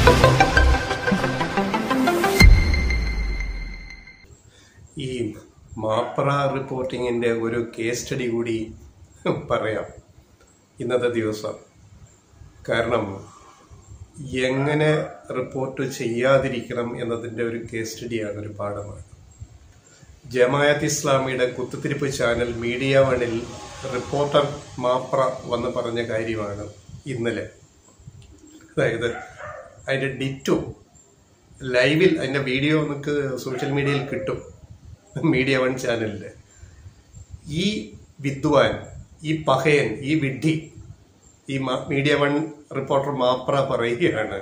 ഈ മാപ്ര റിപ്പോർട്ടിങ്ങിൻ്റെ ഒരു case study കൂടി പറയാം ഇന്നത്തെ ദിവസം കാരണം എങ്ങനെ റിപ്പോർട്ട് ചെയ്യാതിരിക്കണം എന്നതിൻ്റെ ഒരു കേസ് സ്റ്റഡിയാണ് ഒരു പാഠമാണ് ജമായത്ത് ഇസ്ലാമിയുടെ കുത്തുതിരിപ്പ് ചാനൽ മീഡിയ വണിൽ റിപ്പോർട്ടർ മാപ്ര വന്ന് പറഞ്ഞ കാര്യമാണ് ഇന്നലെ അതായത് അതിൻ്റെ ഡിറ്റോ ലൈവിൽ അതിൻ്റെ വീഡിയോ നമുക്ക് സോഷ്യൽ മീഡിയയിൽ കിട്ടും മീഡിയ വൺ ചാനലിൽ ഈ വിദ്വാൻ ഈ പഹയൻ ഈ വിഡ്ഢി ഈ മ- മീഡിയ വൺ റിപ്പോർട്ടർ മാപ്ര പറയുകയാണ്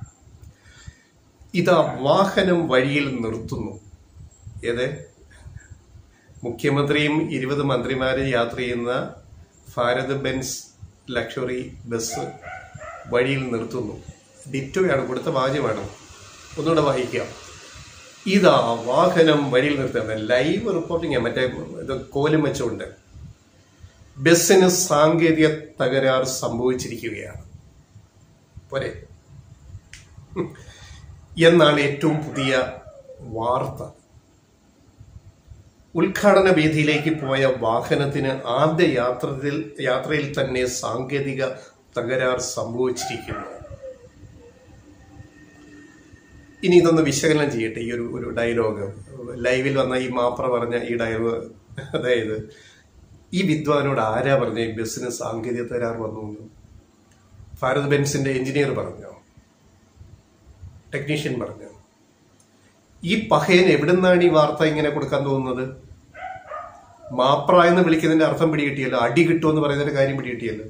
ഇതാ വാഹനം വഴിയിൽ നിർത്തുന്നു ഏത് മുഖ്യമന്ത്രിയും ഇരുപത് മന്ത്രിമാരും യാത്ര ചെയ്യുന്ന ഭാരത് ബെൻസ് ലക്ഷറി ബസ് വഴിയിൽ നിർത്തുന്നു ഡിറ്റോയാണ് കൊടുത്ത വാചകമാണ് ഒന്നുകൂടെ വായിക്കാം ഇതാ വാഹനം വഴിയിൽ നിർത്തുന്നത് ലൈവ് റിപ്പോർട്ടിംഗ് മറ്റേ ഇത് കോലും വെച്ചുകൊണ്ട് ബസ്സിന് സാങ്കേതിക തകരാർ സംഭവിച്ചിരിക്കുകയാണ് പോരെ എന്നാണ് ഏറ്റവും പുതിയ വാർത്ത ഉദ്ഘാടന വേദിയിലേക്ക് പോയ വാഹനത്തിന് ആദ്യ യാത്രയിൽ യാത്രയിൽ തന്നെ സാങ്കേതിക തകരാർ സംഭവിച്ചിരിക്കുന്നു ഇനി ഇതൊന്ന് വിശകലനം ചെയ്യട്ടെ ഈ ഒരു ഒരു ഡയലോഗ് ലൈവിൽ വന്ന ഈ മാപ്ര പറഞ്ഞ ഈ ഡയലോഗ് അതായത് ഈ വിദ്വാനോട് ആരാ പറഞ്ഞ ഈ ബസ്സിന് സാങ്കേതിക തകരാർ വന്നു എന്ന്? ഭാരത് ബെൻസിന്റെ എഞ്ചിനീയർ പറഞ്ഞോ ടെക്നീഷ്യൻ പറഞ്ഞോ ഈ പഹയൻ എവിടുന്നാണ് ഈ വാർത്ത ഇങ്ങനെ കൊടുക്കാൻ തോന്നുന്നത് മാപ്ര എന്ന് വിളിക്കുന്നതിന്റെ അർത്ഥം പിടികിട്ടിയല്ലോ അടി കിട്ടുമെന്ന് പറയുന്നതിന്റെ കാര്യം പിടികിട്ടിയല്ലോ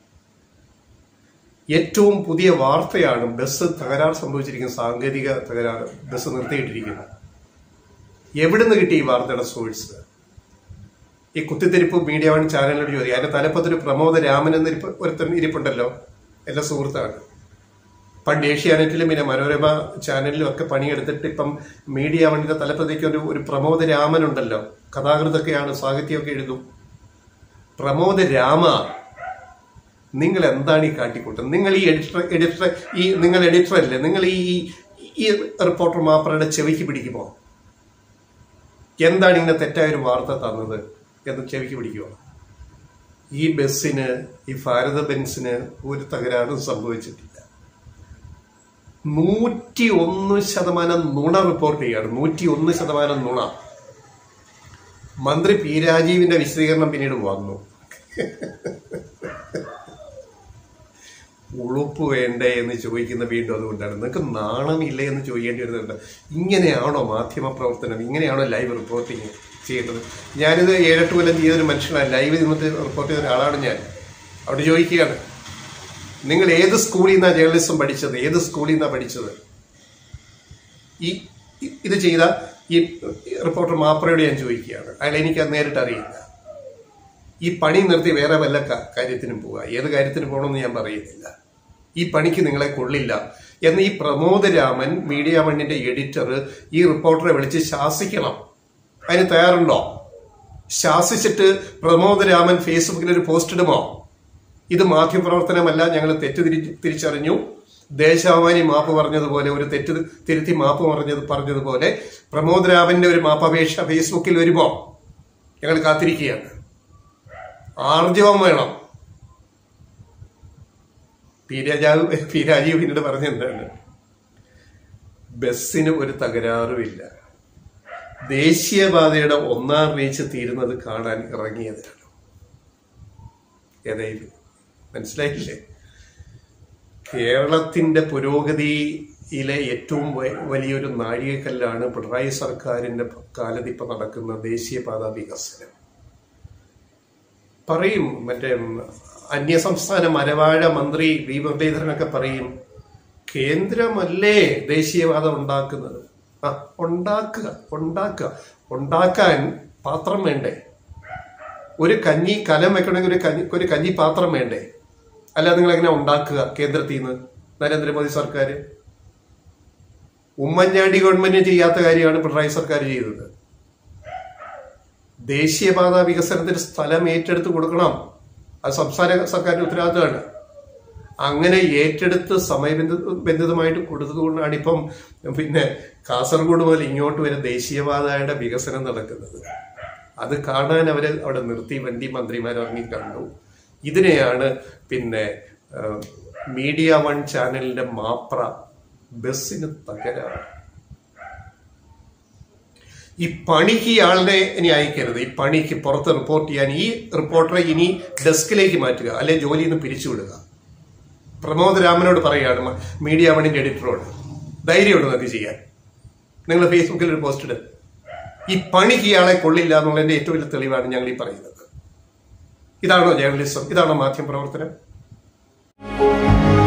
ഏറ്റവും പുതിയ വാർത്തയാണ് ബസ് തകരാർ സംഭവിച്ചിരിക്കുന്ന സാങ്കേതിക തകരാർ ബസ് നിർത്തിയിട്ടിരിക്കുന്നത് എവിടുന്ന് കിട്ടി ഈ വാർത്തയുടെ സോഴ്സ് ഈ കുത്തിത്തിരിപ്പ് മീഡിയ വൺ ചാനലിനോട് ചോദിക്കും അതിന്റെ തലപ്പത്തൊരു പ്രമോദ രാമൻ എന്ന ഇരിപ്പ് ഒരുത്തൻ ഇരിപ്പുണ്ടല്ലോ എല്ലാ സുഹൃത്താണ് പണ്ട് ഏഷ്യാനെറ്റിലും പിന്നെ മനോരമ ചാനലിലും ഒക്കെ പണിയെടുത്തിട്ട് ഇപ്പം മീഡിയ വണ്ണിന്റെ തലപ്പത്തേക്ക് ഒരു ഒരു പ്രമോദ രാമൻ ഉണ്ടല്ലോ കഥാകൃതൊക്കെയാണ് സാഹിത്യമൊക്കെ എഴുതും പ്രമോദ രാമ നിങ്ങൾ എന്താണ് ഈ കാട്ടിക്കൂട്ടുന്നത് നിങ്ങൾ ഈ എഡിറ്റർ എഡിറ്റർ ഈ നിങ്ങൾ എഡിറ്റർ അല്ലേ നിങ്ങൾ ഈ ഈ റിപ്പോർട്ടർ മാപ്പറയുടെ ചെവിക്ക് പിടിക്കുമോ എന്താണ് ഇങ്ങനെ തെറ്റായ ഒരു വാർത്ത തന്നത് എന്ന് ചെവിക്ക് പിടിക്കുമോ ഈ ബസ്സിന് ഈ ഭാരത ബെൻസിന് ഒരു തകരാറും സംഭവിച്ചിട്ടില്ല നൂറ്റി ഒന്ന് ശതമാനം നുണ റിപ്പോർട്ട് ചെയ്യാണ് നൂറ്റി ഒന്ന് ശതമാനം നുണ മന്ത്രി പി രാജീവിന്റെ വിശദീകരണം പിന്നീട് വന്നു ഉളുപ്പ് വേണ്ടേ എന്ന് ചോദിക്കുന്ന വീണ്ടും അതുകൊണ്ടാണ് നിങ്ങൾക്ക് നാണമില്ലേ എന്ന് ചോദിക്കേണ്ടി വരുന്നുണ്ട് ഇങ്ങനെയാണോ മാധ്യമ പ്രവർത്തനം ഇങ്ങനെയാണോ ലൈവ് റിപ്പോർട്ടിങ് ചെയ്യുന്നത് ഞാനിത് ഏഴെട്ട് കൊല്ലം ചെയ്തൊരു മനുഷ്യനാണ് ലൈവ് നിന്നിട്ട് റിപ്പോർട്ട് ചെയ്ത ഒരാളാണ് ഞാൻ അവിടെ ചോദിക്കുകയാണ് നിങ്ങൾ ഏത് സ്കൂളിൽ നിന്നാണ് ജേർണലിസം പഠിച്ചത് ഏത് സ്കൂളിൽ നിന്നാണ് പഠിച്ചത് ഈ ഇ- ഇത് ചെയ്ത ഈ റിപ്പോർട്ടർ മാപ്രയോട് ഞാൻ ചോദിക്കുകയാണ് അയാൾ എനിക്ക് അത് നേരിട്ട് അറിയില്ല ഈ പണി നിർത്തി വേറെ വല്ല ക- കാര്യത്തിനും പോവുക ഏത് കാര്യത്തിന് പോകണമെന്ന് ഞാൻ പറയുന്നില്ല ഈ പണിക്ക് നിങ്ങളെ കൊള്ളില്ല എന്ന് ഈ പ്രമോദ് രാമൻ മീഡിയ വണ്ണിന്റെ എഡിറ്റർ ഈ റിപ്പോർട്ടറെ വിളിച്ച് ശാസിക്കണം അതിന് തയ്യാറുണ്ടോ ശാസിച്ചിട്ട് പ്രമോദ് രാമൻ ഫേസ്ബുക്കിൽ ഒരു പോസ്റ്റ് ഇടുമോ ഇത് മാധ്യമപ്രവർത്തനമല്ല ഞങ്ങൾ തെറ്റ് തിരി- തിരിച്ചറിഞ്ഞു ദേശാഭിമാനി മാപ്പ് പറഞ്ഞതുപോലെ ഒരു തെറ്റ് തിരുത്തി മാപ്പ് പറഞ്ഞത് പറഞ്ഞതുപോലെ പ്രമോദ് രാമന്റെ ഒരു മാപ്പപേക്ഷ ഫേസ്ബുക്കിൽ വരുമോ ഞങ്ങൾ കാത്തിരിക്കുകയാണ് ആർജവം വേണം പി രാജാവ് പി രാജീവ് പിന്നീട് പറഞ്ഞെന്താണ് ബസ്സിന് ഒരു തകരാറുമില്ല ദേശീയപാതയുടെ ഒന്നാം റീച്ച് തീരുന്നത് കാണാൻ ഇറങ്ങിയതാണ് ഏതായാലും മനസ്സിലായില്ലേ കേരളത്തിന്റെ പുരോഗതിയിലെ ഏറ്റവും വ- വലിയൊരു നാഴികക്കല്ലാണ് പിണറായി സർക്കാരിന്റെ കാലത്ത് ഇപ്പൊ നടക്കുന്ന ദേശീയപാത വികസനം പറയും മറ്റേ അന്യസംസ്ഥാന മരവാഴ മന്ത്രി വി മുരളീധരനൊക്കെ പറയും കേന്ദ്രമല്ലേ ദേശീയപാത ഉണ്ടാക്കുന്നത് ആ ഉണ്ടാക്കുക ഉണ്ടാക്കുക ഉണ്ടാക്കാൻ പാത്രം വേണ്ടേ ഒരു കഞ്ഞി കലം വെക്കണമെങ്കിൽ ഒരു കഞ്ഞി ഒരു കഞ്ഞി പാത്രം വേണ്ടേ അല്ല നിങ്ങൾ എങ്ങനെ ഉണ്ടാക്കുക കേന്ദ്രത്തിൽ നിന്ന് നരേന്ദ്രമോദി സർക്കാർ ഉമ്മൻചാണ്ടി ഗവൺമെന്റ് ചെയ്യാത്ത കാര്യമാണ് പിണറായി സർക്കാർ ചെയ്തത് ദേശീയപാത വികസനത്തിന് സ്ഥലം ഏറ്റെടുത്ത് കൊടുക്കണം അത് സംസ്ഥാന സർക്കാരിന്റെ ഉത്തരവാദിത്തമാണ് അങ്ങനെ ഏറ്റെടുത്ത് സമയബന്ധ ബന്ധിതമായിട്ട് കൊടുത്തതുകൊണ്ടാണ് ഇപ്പം പിന്നെ കാസർഗോഡ് മുതൽ ഇങ്ങോട്ട് വരെ ദേശീയപാതയുടെ വികസനം നടക്കുന്നത് അത് കാണാൻ അവര് അവിടെ നിർത്തി വണ്ടി മന്ത്രിമാർ ഇറങ്ങി കണ്ടു ഇതിനെയാണ് പിന്നെ ആ, മീഡിയ വൺ ചാനലിന്റെ മാപ്ര ബസ്സിന് തകരാറ് ഈ പണിക്ക് ഈ ആളിനെ ഇനി അയക്കരുത് ഈ പണിക്ക് പുറത്ത് റിപ്പോർട്ട് ചെയ്യാൻ ഈ റിപ്പോർട്ടറെ ഇനി ഡെസ്കിലേക്ക് മാറ്റുക അല്ലെ ജോലിയിൽ നിന്ന് പിരിച്ചുവിടുക പ്രമോദ് രാമനോട് പറയുകയാണ് മ- മീഡിയ വണിന്റെ എഡിറ്ററോട് ധൈര്യമുണ്ട് നിങ്ങൾക്ക് ചെയ്യാൻ നിങ്ങൾ ഫേസ്ബുക്കിൽ ഒരു പോസ്റ്റ് ഇട് ഈ പണിക്ക് ഇയാളെ കൊള്ളില്ല എന്നുള്ളതിന്റെ ഏറ്റവും വലിയ തെളിവാണ് ഞങ്ങൾ ഈ പറയുന്നത് ഇതാണോ ജേർണലിസം ഇതാണോ മാധ്യമ പ്രവർത്തനം